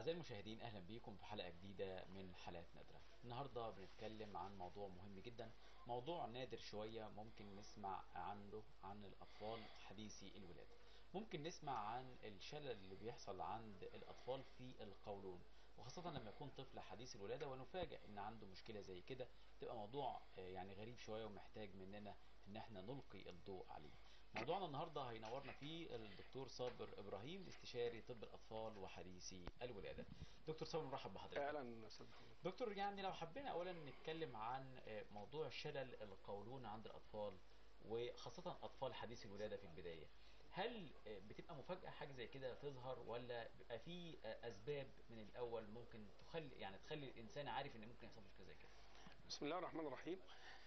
أعزائي المشاهدين أهلا بيكم في حلقة جديدة من حلقات نادرة النهاردة بنتكلم عن موضوع مهم جدا موضوع نادر شوية ممكن نسمع عنه عن الأطفال حديثي الولادة ممكن نسمع عن الشلل اللي بيحصل عند الأطفال في القولون وخاصة لما يكون طفل حديث الولادة ونفاجئ إن عنده مشكلة زي كده تبقى موضوع آه، يعني غريب شوية ومحتاج مننا إن احنا نلقي الضوء عليه موضوعنا النهارده هينورنا فيه الدكتور صابر ابراهيم استشاري طب الاطفال وحديثي الولاده. دكتور صابر مرحب بحضرتك. اهلا استاذ محمد دكتور يعني لو حبينا اولا نتكلم عن آه، موضوع شلل القولون عند الاطفال وخاصه اطفال حديث الولاده في البدايه. هل آه، بتبقى مفاجاه حاجه زي كده تظهر ولا بيبقى في آه، اسباب من الاول ممكن تخلي يعني تخلي الانسان عارف ان ممكن يحصل مشكله زي كده؟ بسم الله الرحمن الرحيم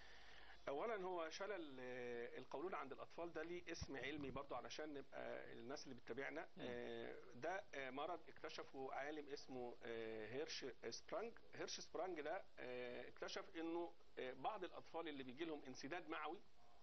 اولا هو شلل آه، القولون عند الاطفال ده ليه اسم علمي برضو علشان نبقى الناس اللي بتتابعنا آه، ده آه، مرض اكتشفه عالم اسمه آه، هيرش سبرانج هيرش سبرانج ده آه، اكتشف انه آه، بعض الاطفال اللي بيجي لهم انسداد معوي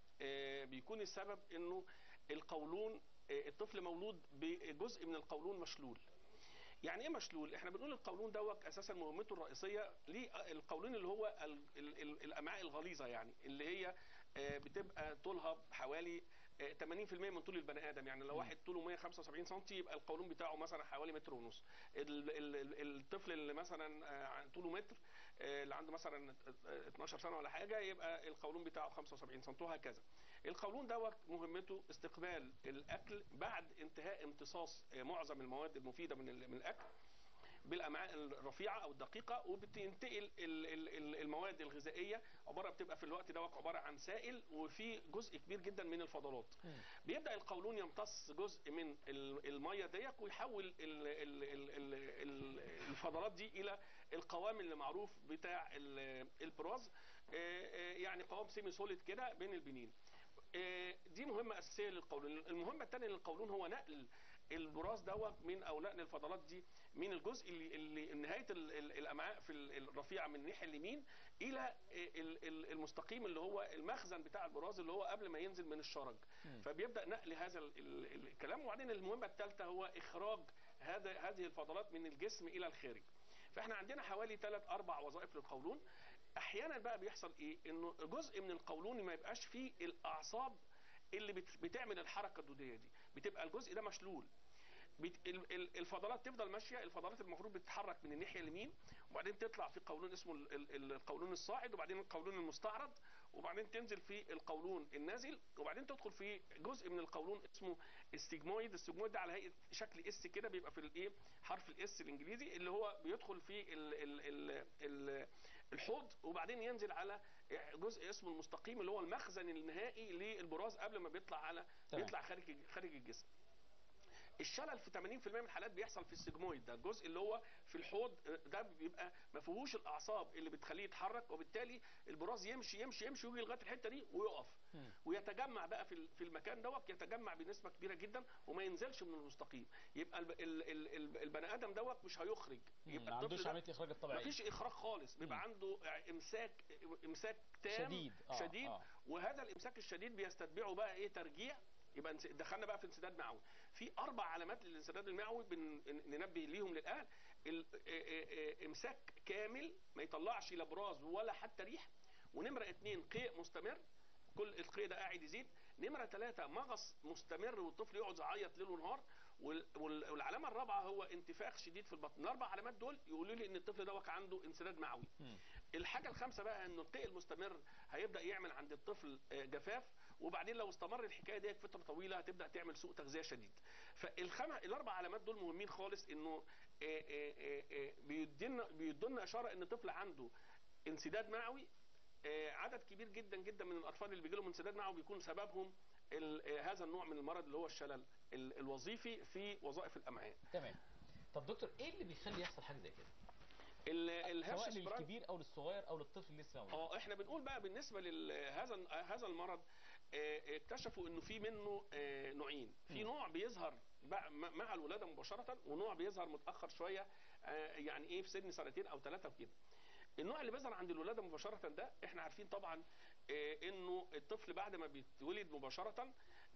آه، بيكون السبب انه القولون آه، الطفل مولود بجزء من القولون مشلول يعني ايه مشلول؟ احنا بنقول القولون دوت اساسا مهمته الرئيسيه ليه القولون اللي هو ال ال ال الامعاء الغليظه يعني اللي هي آه، بتبقى طولها حوالي آه، 80% من طول البني ادم يعني لو واحد طوله 175 سم يبقى القولون بتاعه مثلا حوالي متر ونص ال- ال- ال- الطفل اللي مثلا آه، طوله متر آه، اللي عنده مثلا 12 سنه ولا حاجه يبقى القولون بتاعه 75 سم وهكذا القولون دوت مهمته استقبال الاكل بعد انتهاء امتصاص آه، معظم المواد المفيده من ال- من الاكل بالامعاء الرفيعه او الدقيقه وبتنتقل ال- ال- ال- المواد الغذائيه عباره بتبقى في الوقت ده عباره عن سائل وفي جزء كبير جدا من الفضلات بيبدا القولون يمتص جزء من ال- الميه ديت ويحول ال- ال- ال- ال- ال- الفضلات دي الى القوام اللي معروف بتاع ال- البراز آه، آه، يعني قوام سيمي سوليد كده بين البنين آه، دي مهمه اساسيه للقولون المهمه الثانيه للقولون هو نقل البراز دوت من او نقل الفضلات دي من الجزء اللي, اللي نهايه ال- ال- الامعاء في ال- الرفيعه من الناحيه اليمين الى ال- ال- المستقيم اللي هو المخزن بتاع البراز اللي هو قبل ما ينزل من الشرج فبيبدا نقل هذا ال- ال- الكلام وبعدين المهمه الثالثه هو اخراج هذا هذه الفضلات من الجسم الى الخارج فاحنا عندنا حوالي ثلاث اربع وظائف للقولون احيانا بقى بيحصل ايه انه جزء من القولون ما يبقاش فيه الاعصاب اللي بت- بتعمل الحركه الدوديه دي بتبقى الجزء ده مشلول بت... ال- ال- الفضلات تفضل ماشيه الفضلات المفروض بتتحرك من الناحيه اليمين وبعدين تطلع في قولون اسمه ال- ال- ال- القولون الصاعد وبعدين القولون المستعرض وبعدين تنزل في القولون النازل وبعدين تدخل في جزء من القولون اسمه السيجمويد السيجمويد ده على هيئه شكل اس كده بيبقى في الايه حرف الاس الانجليزي اللي هو بيدخل في ال ال ال ال الحوض وبعدين ينزل على جزء اسمه المستقيم اللي هو المخزن النهائي للبراز قبل ما بيطلع على تمام. بيطلع خارج خارج الجسم الشلل في 80% من الحالات بيحصل في السجمويد ده الجزء اللي هو في الحوض ده بيبقى ما فيهوش الاعصاب اللي بتخليه يتحرك وبالتالي البراز يمشي يمشي يمشي ويجي لغايه الحته دي ويقف ويتجمع بقى في ال- في المكان دوت يتجمع بنسبه كبيره جدا وما ينزلش من المستقيم يبقى الب- ال- ال- ال- البني ادم دوت مش هيخرج ما عندوش عمليه الاخراج الطبيعيه مفيش اخراج خالص بيبقى عنده امساك امساك تام شديد. آه، شديد آه. وهذا الامساك الشديد بيستتبعه بقى ايه ترجيع يبقى انس- دخلنا بقى في انسداد معوي في اربع علامات للانسداد المعوي بن- ننبه ليهم للان ال- ا- ا- ا- امساك كامل ما يطلعش لا براز ولا حتى ريح ونمره اتنين قيء مستمر كل القيء ده قاعد يزيد نمره ثلاثة مغص مستمر والطفل يقعد يعيط ليل ونهار وال- وال- والعلامه الرابعه هو انتفاخ شديد في البطن الاربع علامات دول يقولوا لي ان الطفل دوت عنده انسداد معوي مم. الحاجه الخامسه بقى ان القيء المستمر هيبدا يعمل عند الطفل آه، جفاف وبعدين لو استمر الحكايه دي فتره طويله هتبدا تعمل سوء تغذيه شديد فالخم الاربع علامات دول مهمين خالص انه آه، آه، آه، آه، بيدينا بيدونا اشاره ان طفل عنده انسداد معوي آه، عدد كبير جدا جدا من الاطفال اللي بيجي لهم انسداد معوي بيكون سببهم ال- آه، هذا النوع من المرض اللي هو الشلل ال- الوظيفي في وظائف الامعاء تمام طب دكتور ايه اللي بيخلي يحصل حاجه زي كده؟ ال- الهرش سواء سبرانج للكبير او للصغير او للطفل اللي لسه مولود. اه احنا بنقول بقى بالنسبه لهذا هذا المرض آه، اكتشفوا انه في منه آه، نوعين في نوع بيظهر بقى م- مع الولاده مباشره ونوع بيظهر متاخر شويه آه، يعني ايه في سن سنتين او ثلاثه وكده النوع اللي بيظهر عند الولاده مباشره ده احنا عارفين طبعا آه، انه الطفل بعد ما بيتولد مباشره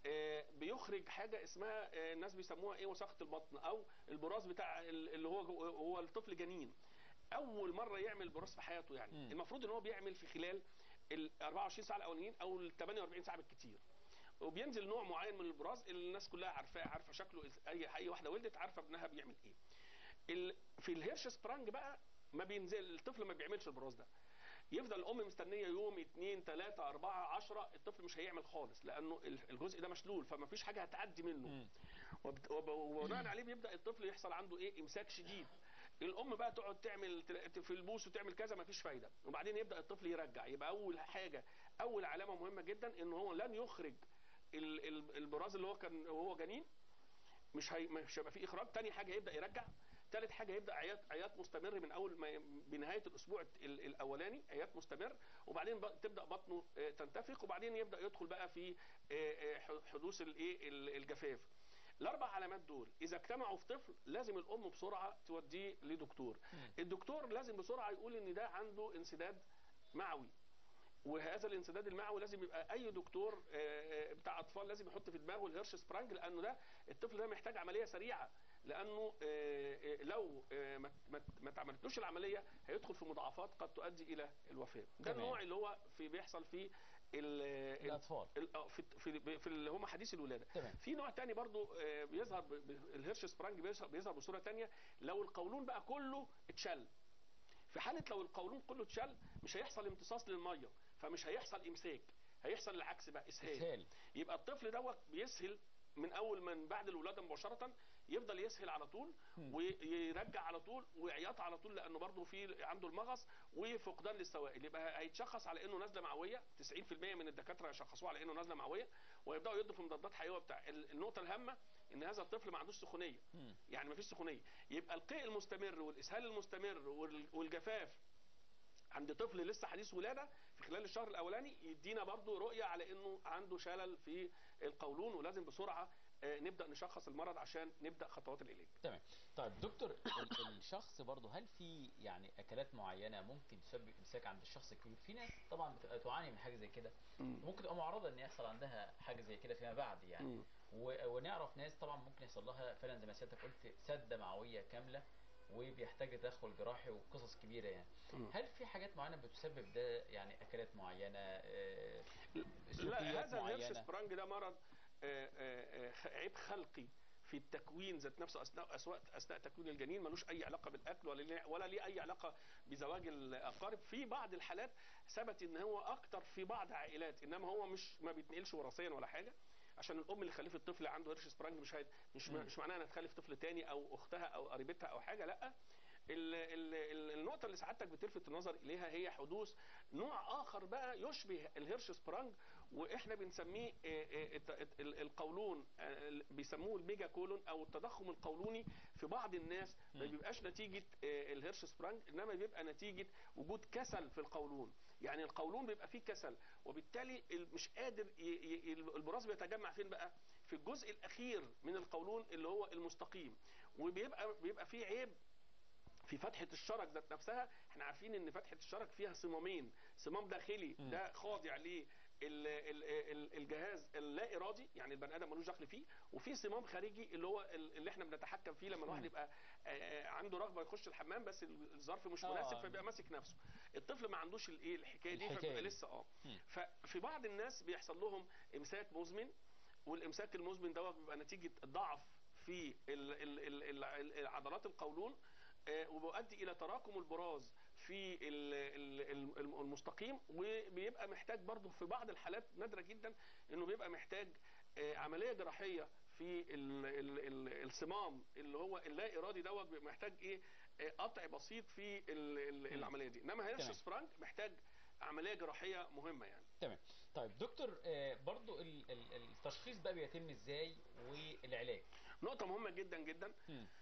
آه، بيخرج حاجه اسمها آه، الناس بيسموها ايه وساخه البطن او البراز بتاع ال- اللي هو جو- هو الطفل جنين اول مره يعمل براز في حياته يعني مم. المفروض ان هو بيعمل في خلال ال 24 ساعه الاولانيين او ال 48 ساعه بالكتير وبينزل نوع معين من البراز اللي الناس كلها عارفاه عارفه شكله اي اي واحده ولدت عارفه ابنها بيعمل ايه ال- في الهيرش سبرانج بقى ما بينزل الطفل ما بيعملش البراز ده يفضل الام مستنيه يوم اتنين تلاته اربعه عشرة الطفل مش هيعمل خالص لانه ال- الجزء ده مشلول فما فيش حاجه هتعدي منه مم. وبت- وب- وبناء عليه بيبدا الطفل يحصل عنده ايه امساك شديد الام بقى تقعد تعمل تل- في البوس وتعمل كذا مفيش فايده وبعدين يبدا الطفل يرجع يبقى اول حاجه اول علامه مهمه جدا ان هو لن يخرج ال- ال- البراز اللي هو كان وهو جنين مش هي مش هيبقى فيه اخراج تاني حاجه يبدا يرجع ثالث حاجه يبدا عياط عياط مستمر من اول ما ي- بنهايه الاسبوع ال- الاولاني عياط مستمر وبعدين بق- تبدا بطنه آه، تنتفخ وبعدين يبدا يدخل بقى في آه، آه، ح- حدوث الايه ال- الجفاف الاربع علامات دول اذا اجتمعوا في طفل لازم الام بسرعه توديه لدكتور مم. الدكتور لازم بسرعه يقول ان ده عنده انسداد معوي وهذا الانسداد المعوي لازم يبقى اي دكتور آه، آه، بتاع اطفال لازم يحط في دماغه الهيرش سبرانج لانه ده الطفل ده محتاج عمليه سريعه لانه آه، آه، لو آه، ما ما- ما اتعملتلوش العمليه هيدخل في مضاعفات قد تؤدي الى الوفاه ده تمام. النوع اللي هو في بيحصل في ال- ال- الاطفال ال- آه، في في في اللي هم حديث الولاده تمام في نوع تاني برضو آه، بيظهر ب- ب- الهيرش سبرانج بيظهر بيظهر بصوره تانية لو القولون بقى كله اتشل في حاله لو القولون كله اتشل مش هيحصل امتصاص للميه فمش هيحصل امساك هيحصل العكس بقى اسهال اسهال يبقى الطفل دوت بيسهل من اول من بعد الولاده مباشره يفضل يسهل على طول مم. ويرجع على طول وعياط على طول لانه برضه في عنده المغص وفقدان للسوائل يبقى هيتشخص على انه نزله معويه 90% من الدكاتره يشخصوه على انه نزله معويه ويبداوا يدوا في مضادات حيويه بتاع ال- النقطه الهامه ان هذا الطفل ما عندوش سخونيه مم. يعني ما فيش سخونيه يبقى القيء المستمر والاسهال المستمر وال- والجفاف عند طفل لسه حديث ولاده في خلال الشهر الاولاني يدينا برضو رؤيه على انه عنده شلل في القولون ولازم بسرعه آه، نبدا نشخص المرض عشان نبدا خطوات العلاج تمام طيب دكتور ال- الشخص برضه هل في يعني اكلات معينه ممكن تسبب امساك عند الشخص الكبير في ناس طبعا بتبقى تعاني من حاجه زي كده ممكن تبقى معرضه ان يحصل عندها حاجه زي كده فيما بعد يعني مم. و- ونعرف ناس طبعا ممكن يحصل لها فعلا زي ما سيادتك قلت سده معويه كامله وبيحتاج تدخل جراحي وقصص كبيره يعني مم. هل في حاجات معينه بتسبب ده يعني اكلات معينه آه، لا سلوكيات هذا الهيرش معينه سبرانج ده مرض آه، آه، آه، خ- عيب خلقي في التكوين ذات نفسه اثناء اثناء اثناء تكوين الجنين ملوش اي علاقه بالاكل ولا ليه ولا ليه اي علاقه بزواج الاقارب في بعض الحالات ثبت ان هو اكتر في بعض عائلات انما هو مش ما بيتنقلش وراثيا ولا حاجه عشان الام اللي خلفت طفل عنده هيرش سبرانج مش هيد مش مم. مش معناها انها تخلف طفل تاني او اختها او قريبتها او حاجه لا ال ال ال النقطة اللي سعادتك بتلفت النظر إليها هي حدوث نوع آخر بقى يشبه الهيرش سبرانج وإحنا بنسميه آه، آه، الت- الت- ال- القولون آه، بيسموه الميجا كولون أو التضخم القولوني في بعض الناس ما مم. بيبقاش نتيجة آه، الهيرش سبرانج إنما بيبقى نتيجة وجود كسل في القولون يعني القولون بيبقى فيه كسل وبالتالي ال- مش قادر ي- ي- البراز بيتجمع فين بقى في الجزء الأخير من القولون اللي هو المستقيم وبيبقى بيبقى فيه عيب في فتحة الشرج ذات نفسها احنا عارفين ان فتحة الشرج فيها صمامين صمام داخلي مم. ده خاضع ل الجهاز اللا ارادي يعني البني ادم ملوش دخل فيه وفي صمام خارجي اللي هو ال- اللي احنا بنتحكم فيه لما الواحد مم. يبقى آه، آه، عنده رغبه يخش الحمام بس الظرف مش آه. مناسب فبيبقى ماسك نفسه الطفل ما عندوش الايه الحكايه دي الحكاية فبيبقى دي. لسه اه مم. ففي بعض الناس بيحصل لهم امساك مزمن والامساك المزمن دوت بيبقى نتيجه ضعف في ال- ال- ال- ال- ال- عضلات القولون آه، وبيؤدي الى تراكم البراز في ال- ال- ال- الم- المستقيم وبيبقى محتاج برضه في بعض الحالات نادره جدا انه بيبقى محتاج آه، عمليه جراحيه في ال- ال- ال- الصمام اللي هو اللا ارادي دوت بيبقى محتاج ايه آه، قطع بسيط في ال- ال- مم. العمليه دي انما هيرش تمام. سبرانج محتاج عمليه جراحيه مهمه يعني تمام طيب دكتور آه، برضو ال- ال- التشخيص بقى بيتم ازاي والعلاج نقطه مهمه جدا جدا مم.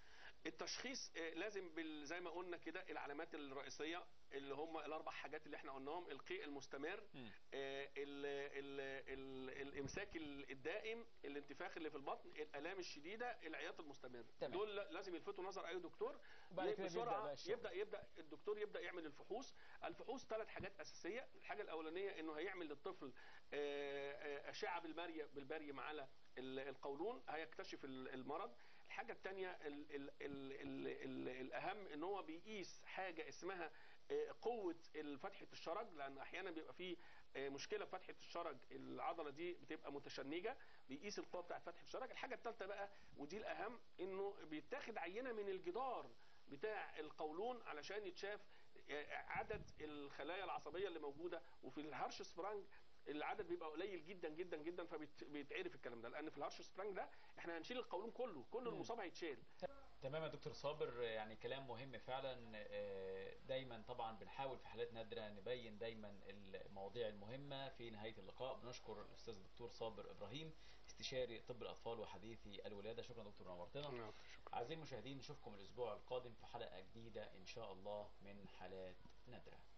التشخيص آه، لازم بال- زي ما قلنا كده العلامات الرئيسيه اللي هم الاربع حاجات اللي احنا قلناهم القيء المستمر مم. آه، ال ال ال الامساك ال- الدائم الانتفاخ اللي في البطن الالام الشديده العياط المستمر تمام. دول لا- لازم يلفتوا نظر اي دكتور وبعد كده بيبدأ بسرعه بقى الشغل. يبدا يبدا الدكتور يبدا يعمل الفحوص الفحوص ثلاث حاجات اساسيه الحاجه الاولانيه انه هيعمل للطفل آه، آه، اشعه بالمرية بالبريم على ال- القولون هيكتشف ال- المرض الحاجه الثانيه ال ال ال ال ال الاهم ان هو بيقيس حاجه اسمها آه، قوه فتحه الشرج لان احيانا بيبقى فيه آه، مشكله في فتحه الشرج العضله دي بتبقى متشنجه بيقيس القوه بتاعه فتحه الشرج الحاجه الثالثه بقى ودي الاهم انه بيتاخد عينه من الجدار بتاع القولون علشان يتشاف آه، عدد الخلايا العصبيه اللي موجوده وفي الهرش سبرانج العدد بيبقى قليل جدا جدا جدا فبيتعرف الكلام ده لان في الهرش سبرانج ده احنا هنشيل القولون كله كل مم. المصاب هيتشال تمام يا دكتور صابر يعني كلام مهم فعلا آه، دايما طبعا بنحاول في حالات نادرة نبين دايما المواضيع المهمة في نهاية اللقاء بنشكر الأستاذ الدكتور صابر إبراهيم استشاري طب الأطفال وحديثي الولادة شكرا دكتور نورتنا أعزائي المشاهدين نشوفكم الأسبوع القادم في حلقة جديدة إن شاء الله من حالات نادرة